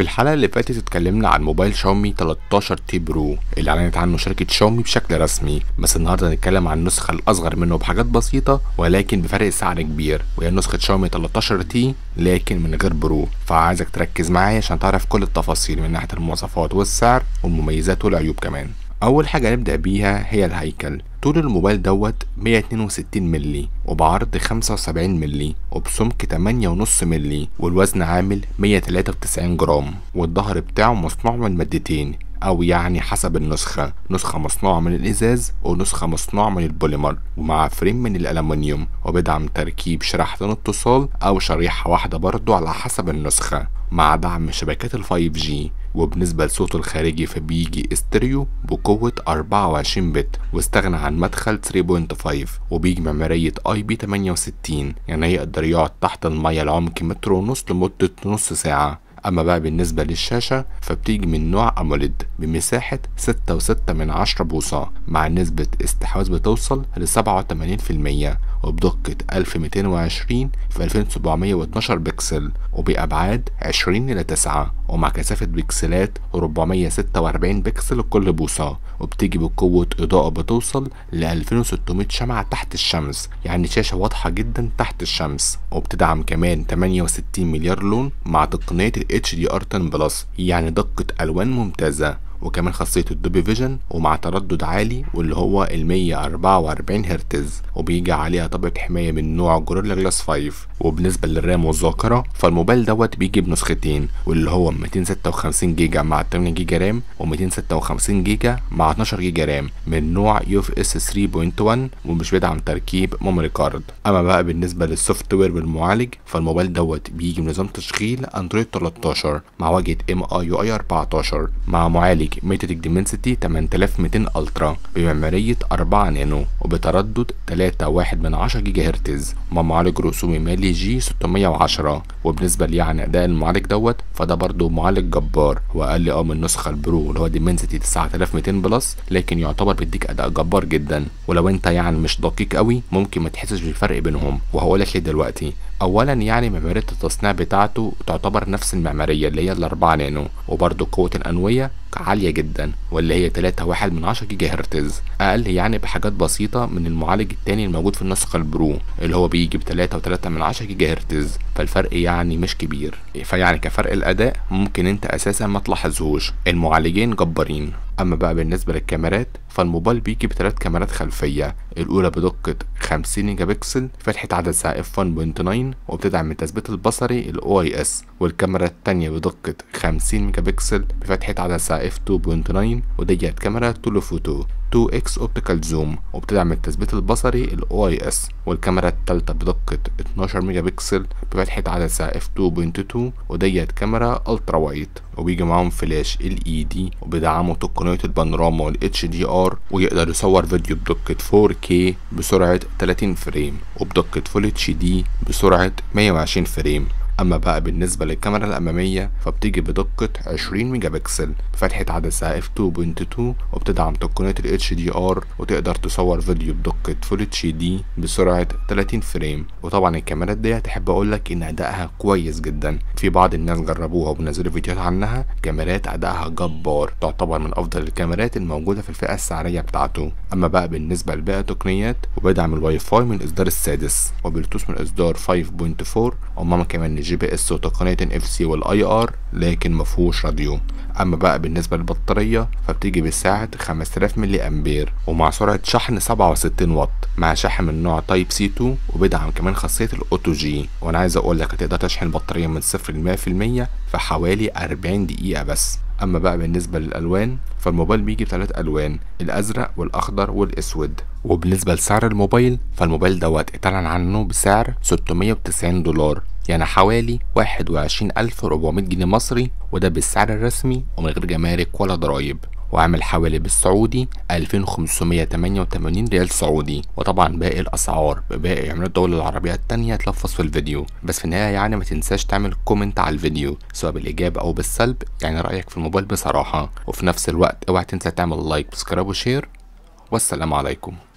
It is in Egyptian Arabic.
في الحلقة اللي فاتت اتكلمنا عن موبايل شاومي 13 تي برو اللي اعلنت عنه شركة شاومي بشكل رسمي بس النهارده هنتكلم عن النسخة الأصغر منه بحاجات بسيطة ولكن بفرق سعر كبير وهي نسخة شاومي 13 تي لكن من غير برو فعايزك تركز معايا عشان تعرف كل التفاصيل من ناحية المواصفات والسعر والمميزات والعيوب كمان أول حاجة نبدأ بيها هي الهيكل طول الموبايل دوت 162 ملي وبعرض 75 ملي وبسمك 8.5 ملي والوزن عامل 193 جرام والظهر بتاعه مصنوع من مادتين أو يعني حسب النسخة نسخة مصنوعة من الإزاز ونسخة مصنوعة من البوليمر ومع فريم من الألمنيوم وبيدعم تركيب شريحتين اتصال أو شريحة واحدة برضو على حسب النسخة مع دعم شبكات ال 5G وبالنسبة لصوته الخارجي فبيجي استريو بقوة 24 بت واستغنى عن مدخل 3.5 وبيجي معمارية اي بي 68 يعني هيقدر يقعد تحت المية لعمق متر ونص لمدة نص ساعة أما بقى بالنسبة للشاشة فبتيجي من نوع أموليد بمساحة ستة وستة من عشرة بوصة مع نسبة استحواذ بتوصل لسبعة وتمانين في المية وبدقة ألف ميتين وعشرين في ألفين سبعمية واتناشر بكسل وبأبعاد عشرين إلى تسعة ومع كثافة بكسلات ربعمية ستة وأربعين بكسل لكل بوصة وبتيجي بقوة إضاءة بتوصل لألفين وستمية شمعة تحت الشمس يعني شاشة واضحة جدا تحت الشمس وبتدعم كمان تمانية وستين مليار لون مع تقنية ال HDR 10 بلس يعني دقة ألوان ممتازة وكمان خاصية الدوبي فيجن ومع تردد عالي واللي هو ال 144 هرتز وبيجي عليها طبقة حماية من نوع جوريلا جلاس 5 وبالنسبة للرام والذاكرة فالموبايل دوت بيجي بنسختين واللي هو 256 جيجا مع 8 جيجا رام و256 جيجا مع 12 جيجا رام من نوع يو اف اس 3.1 ومش بيدعم تركيب ميموري كارد اما بقى بالنسبة للسوفت وير والمعالج فالموبايل دوت بيجي بنظام تشغيل اندرويد 13 مع واجهة ام اي يو اي 14 مع معالج ميتاتيك ديمنسيتي 8200 الترا بمعمارية 4 نانو وبتردد 3.1 من 10 جيجا هرتز مع معالج رسومي مالي جي 610 وبالنسبة لي يعني أداء المعالج دوت فده برضو معالج جبار وأقل اه من النسخة البرو اللي هو ديمنسيتي 9200 بلس لكن يعتبر بيديك أداء جبار جدا ولو أنت يعني مش دقيق قوي ممكن ما تحسش بالفرق بينهم وهقولك ليه دلوقتي اولا يعني معمارية التصنيع بتاعته تعتبر نفس المعمارية اللي هي الاربعة نانو وبرضه قوة الانوية عالية جدا واللي هي تلاتة واحد من عشرة جيجا هرتز اقل يعني بحاجات بسيطة من المعالج التاني الموجود في النسخة البرو اللي هو بيجي بتلاتة وتلاتة من عشرة جيجا هرتز فالفرق يعني مش كبير فيعني كفرق الاداء ممكن انت اساسا ما تلاحظهوش المعالجين جبارين اما بقى بالنسبة للكاميرات فالموبايل بيجي بثلاث كاميرات خلفية الأولى بدقة 50 ميجا بكسل فتحة عدسة f 1.9 وبتدعم التثبيت البصري ال OIS والكاميرا التانية بدقة 50 ميجا بكسل بفتحة عدسة f 2.9 وديت كاميرا تولوفوتو 2x اوبتيكال زوم وبتدعم التثبيت البصري ال OIS والكاميرا التالتة بدقة 12 ميجا بكسل بفتحة عدسة f 2.2 وديت كاميرا الترا وايد وبيجي معاهم فلاش LED وبيدعموا تقنية البانوراما وال HDR ويقدر يصور فيديو بدقة 4K بسرعة 30 فريم وبدقة Full HD بسرعة 120 فريم اما بقى بالنسبة للكاميرا الامامية فبتيجي بدقة 20 ميجا بكسل بفتحة عدسة f 2.2 وبتدعم تقنية ال HDR وتقدر تصور فيديو بدقة Full HD بسرعة 30 فريم وطبعا الكاميرات دي تحب اقولك ان ادائها كويس جدا في بعض الناس جربوها وبنزلوا فيديوهات عنها كاميرات ادائها جبار تعتبر من افضل الكاميرات الموجودة في الفئة السعرية بتاعته اما بقى بالنسبة لباقي التقنيات وبيدعم الواي فاي من الاصدار السادس وبلوتوث من الاصدار 5.4 وماما كمان الجي بي اس وتقنية اف سي والاي ار لكن مفهوش راديو اما بقى بالنسبة للبطارية فبتيجي بسعة 5000 ملي امبير ومع سرعة شحن 67 واط مع شاحن من نوع تايب سي 2 وبيدعم كمان خاصية الاوتو جي وانا عايز اقول لك هتقدر تشحن البطارية من صفر ل 100% في حوالي 40 دقيقة بس اما بقى بالنسبة للالوان فالموبايل بيجي بثلاث الوان الازرق والاخضر والاسود وبالنسبة لسعر الموبايل فالموبايل دوت اتعلن عنه بسعر 690 دولار يعني حوالي 21400 جنيه مصري وده بالسعر الرسمي ومن غير جمارك ولا ضرايب وعامل حوالي بالسعودي 2588 ريال سعودي وطبعا باقي الاسعار بباقي عملات الدول العربيه التانية هتلفظ في الفيديو بس في النهايه يعني ما تنساش تعمل كومنت على الفيديو سواء بالايجاب او بالسلب يعني رايك في الموبايل بصراحه وفي نفس الوقت اوعى تنسى تعمل لايك وسبسكرايب وشير والسلام عليكم